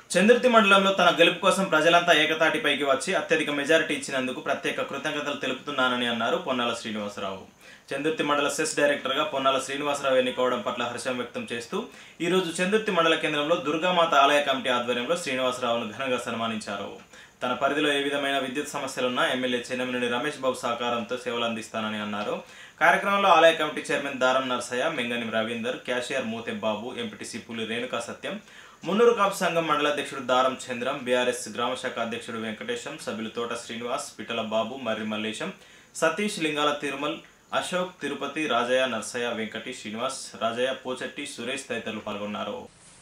చంద్రుతి మండలంలో తన గెలుపు కోసం ప్రజలంతా ఏకతాటిపైకి వచ్చి అత్యధిక మెజారిటీ ఇచ్చినందుకు ప్రత్యేక కృతజ్ఞతలు తెలుపుతున్నానని అన్నారు పొన్నాల శ్రీనివాసరావు చందుర్తి మండల సెస్ డైరెక్టర్గా పొన్నాల శ్రీనివాసరావు ఎన్నుకోవడం పట్ల హర్షం వ్యక్తం చేస్తూ ఈ రోజు చందుర్తి మండల కేంద్రంలో దుర్గామాత ఆలయ కమిటీ ఆధ్వర్యంలో శ్రీనివాసరావును ఘనంగా సన్మానించారు తన పరిధిలో ఏ విధమైన విద్యుత్ సమస్యలున్నా ఎమ్మెల్యే చెన్నమినేని రమేష్ బాబు సహకారంతో సేవలు అందిస్తానని అన్నారు కార్యక్రమంలో ఆలయ committee chairman Daram Narsaiah Mengani Ravinder cashier Muthe Babu MPTC Puli Renuka సత్యం మున్నూరు కాపు సంఘం మండల అధ్యక్షుడు దారం చంద్రం బీఆర్ఎస్ గ్రామ శాఖ అధ్యక్షుడు వెంకటేశం సభ్యులు తోట శ్రీనివాస్ పిటల బాబు మర్రి మల్లేశం సతీష్ లింగాల తిరుమల్ అశోక్ తిరుపతి రాజయ్య నర్సయ్య వెంకటి శ్రీనివాస్ రాజయ్య పోచెట్టి సురేష్ తదితరులు పాల్గొన్నారు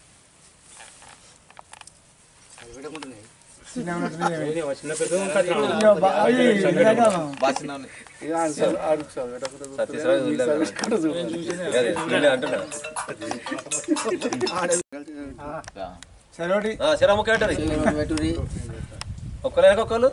శరముఖ ఒక్కరు ఒక్కరు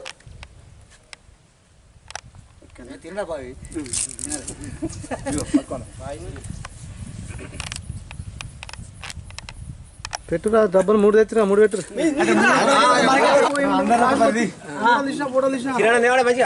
పెట్టురా డబ్బులు మూడు తెచ్చినా మూడు పెట్టురా కిరాణా నేవాడే మంచిగా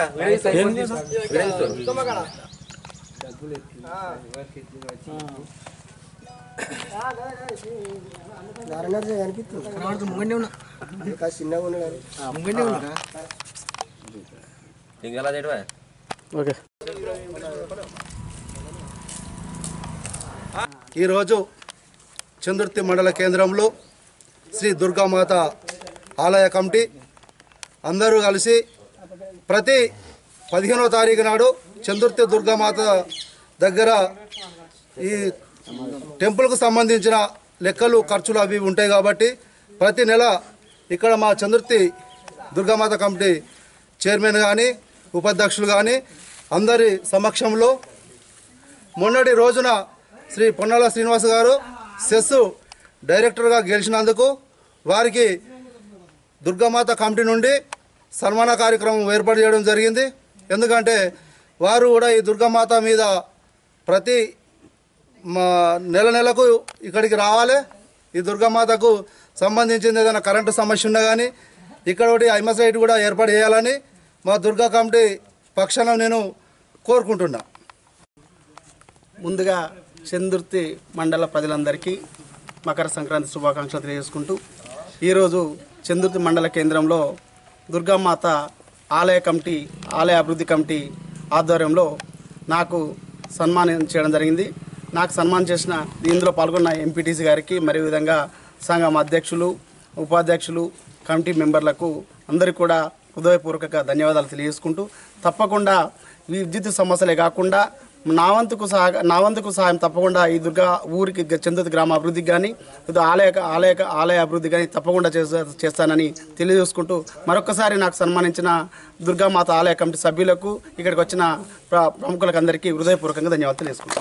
ఇంకా చేయడమే ఓకే ఈరోజు చందుర్తి మండల కేంద్రంలో శ్రీ దుర్గామాత ఆలయ కమిటీ అందరూ కలిసి ప్రతి పదిహేనో తారీఖు నాడు చందుర్తి దుర్గామాత దగ్గర ఈ టెంపుల్కు సంబంధించిన లెక్కలు ఖర్చులు అవి ఉంటాయి కాబట్టి ప్రతి నెల ఇక్కడ మా చందుర్తి దుర్గామాత కమిటీ చైర్మన్ కానీ ఉపాధ్యక్షులు కానీ అందరి సమక్షంలో మొన్నటి రోజున శ్రీ పొన్నాల శ్రీనివాస్ గారు సెస్ డైరెక్టర్గా గెలిచినందుకు వారికి దుర్గామాత కమిటీ నుండి సన్మాన కార్యక్రమం ఏర్పాటు చేయడం జరిగింది ఎందుకంటే వారు కూడా ఈ దుర్గామాత మీద ప్రతి మా నెల నెలకు ఇక్కడికి రావాలి ఈ దుర్గామాతకు సంబంధించింది ఏదైనా కరెంటు సమస్య ఉన్నా కానీ ఇక్కడ ఒకటి ఐమస్ లైట్ కూడా ఏర్పాటు చేయాలని మా దుర్గా కమిటీ పక్షాన నేను కోరుకుంటున్నా ముందుగా చందుర్తి మండల ప్రజలందరికీ మకర సంక్రాంతి శుభాకాంక్షలు తెలియజేసుకుంటూ ఈరోజు చందుర్తి మండల కేంద్రంలో దుర్గామాత ఆలయ కమిటీ ఆలయ అభివృద్ధి కమిటీ ఆధ్వర్యంలో నాకు సన్మానం చేయడం జరిగింది నాకు సన్మానం చేసిన ఇందులో పాల్గొన్న ఎంపీటీసీ గారికి మరియు విధంగా సంఘం అధ్యక్షులు ఉపాధ్యక్షులు కమిటీ మెంబర్లకు అందరికీ కూడా హృదయపూర్వక ధన్యవాదాలు తెలియజేసుకుంటూ తప్పకుండా ఈ విద్యుత్ సమస్యలే కాకుండా నా వంతుకు సహా నా వంతుకు సహాయం తప్పకుండా ఈ దుర్గా ఊరికి చంద్రతి గ్రామ అభివృద్ధికి కానీ లేదా ఆలయ ఆలయ ఆలయ అభివృద్ధి కానీ తప్పకుండా చేస్తా చేస్తానని తెలియజేసుకుంటూ మరొకసారి నాకు సన్మానించిన దుర్గామాత ఆలయ కమిటీ సభ్యులకు ఇక్కడికి వచ్చిన ప్ర- ప్రముఖులకు అందరికీ హృదయపూర్వకంగా ధన్యవాదాలు తెలియజేసుకుంటాను